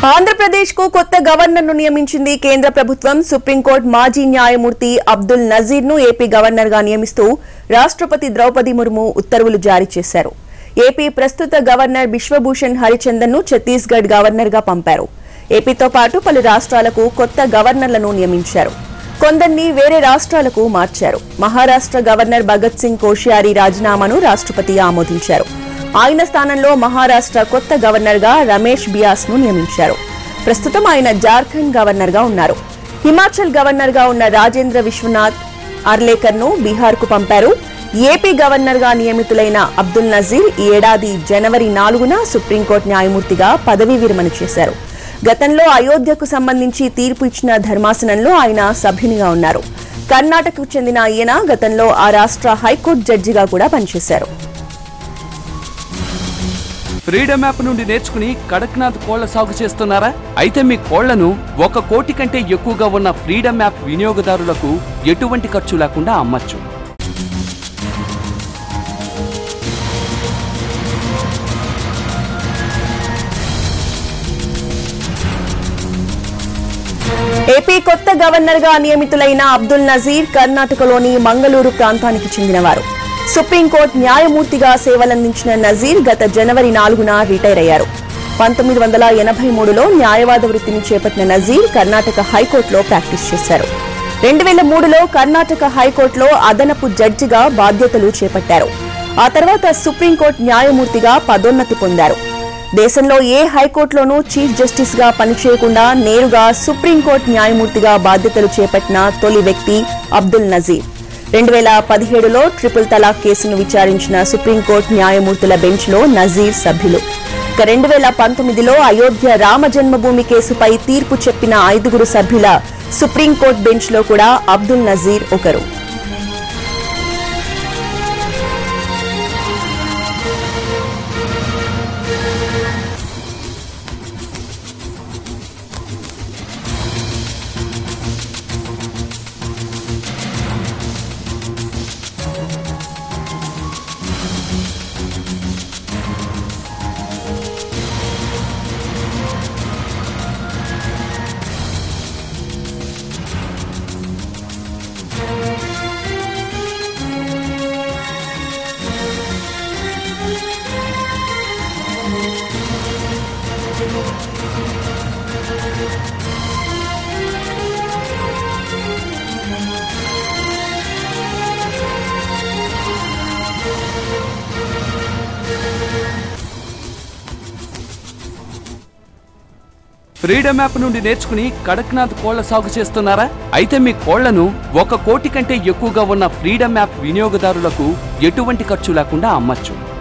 ఆంధ్రప్రదేశ్ కు కొత్త గవర్నర్ ను నియమించింది కేంద్ర ప్రభుత్వం సుప్రీంకోర్టు మాజీ న్యాయమూర్తి అబ్దుల్ నజీర్ ను ఏపీ గవర్నర్ గా నియమిస్తూ రాష్ట్రపతి ద్రౌపది ముర్ము ఉత్తర్వులు జారీ చేశారు ఏపీ ప్రస్తుత గవర్నర్ బిశ్వభూషణ్ హరిచందన్ ను ఛత్తీస్గఢ్ గవర్నర్ గా పంపారు ఏపీతో పాటు పలు రాష్ట్రాలకు కొత్త గవర్నర్లను నియమించారు కొందరిని వేరే రాష్ట్రాలకు మార్చారు మహారాష్ట్ర గవర్నర్ భగత్ సింగ్ కోశ్యారి రాజీనామాను రాష్ట్రపతి ఆమోదించారు ఆయన స్థానంలో మహారాష్ట్ర కొత్త గవర్నర్ గా రమేష్ బియాస్ ను నియమించారు ప్రస్తుతం ఆయన జార్ఖండ్ గవర్నర్ గా ఉన్నారు హిమాచల్ గవర్నర్ గా ఉన్న రాజేంద్ర విశ్వనాథ్ అర్లేకర్ ను బీహార్ కు పంపారు ఏపీ గవర్నర్ గా నియమితులైన అబ్దుల్ నజీర్ ఈ ఏడాది జనవరి నాలుగున సుప్రీంకోర్టు న్యాయమూర్తిగా పదవీ విరమణ చేశారు గతంలో అయోధ్యకు సంబంధించి తీర్పు ఇచ్చిన ధర్మాసనంలో ఆయన సభ్యునిగా ఉన్నారు కర్ణాటకకు చెందిన ఈయన గతంలో ఆ రాష్ట్ర హైకోర్టు జడ్జిగా కూడా పనిచేశారు ఫ్రీడమ్ యాప్ నుండి నేర్చుకుని కడక్నాథ్ కోళ్ల సాగు చేస్తున్నారా అయితే మీ కోళ్లను ఒక కోటి కంటే ఎక్కువగా ఉన్న ఫ్రీడమ్ యాప్ వినియోగదారులకు ఎటువంటి ఖర్చు లేకుండా అమ్మచ్చు ఏపీ కొత్త గవర్నర్ గా నియమితులైన అబ్దుల్ నజీర్ కర్ణాటకలోని మంగళూరు ప్రాంతానికి చెందినవారు సుప్రీంకోర్టు న్యాయమూర్తిగా సేవలందించిన నజీర్ గత జనవరి నాలుగున రిటైర్ అయ్యారు పంతొమ్మిది వందల ఎనభై మూడులో న్యాయవాద వృత్తిని చేపట్టిన నజీర్ కర్ణాటక హైకోర్టులో ప్రాక్టీస్ చేశారు రెండు వేల మూడులో కర్ణాటక హైకోర్టులో అదనపు జడ్జిగా బాధ్యతలు చేపట్టారు ఆ తర్వాత సుప్రీంకోర్టు న్యాయమూర్తిగా పదోన్నతి పొందారు దేశంలో ఏ హైకోర్టులోనూ చీఫ్ జస్టిస్ గా పనిచేయకుండా నేరుగా సుప్రీంకోర్టు న్యాయమూర్తిగా బాధ్యతలు చేపట్టిన తొలి వ్యక్తి అబ్దుల్ నజీర్ రెండు వేల పదిహేడులో ట్రిపుల్ తలాక్ కేసును విచారించిన సుప్రీంకోర్టు న్యాయమూర్తుల బెంచ్లో నజీర్ సభ్యులు ఇక రెండు వేల పంతొమ్మిదిలో అయోధ్య రామ జన్మభూమి కేసుపై తీర్పు చెప్పిన ఐదుగురు సభ్యుల సుప్రీంకోర్టు బెంచ్లో కూడా అబ్దుల్ నజీర్ ఒకరు ఫ్రీడమ్ యాప్ నుండి నేర్చుకుని కడక్నాథ్ కోళ్ల సాగు చేస్తున్నారా అయితే మీ కోళ్లను ఒక కోటి కంటే ఎక్కువగా ఉన్న ఫ్రీడమ్ యాప్ వినియోగదారులకు ఎటువంటి ఖర్చు లేకుండా అమ్మచ్చు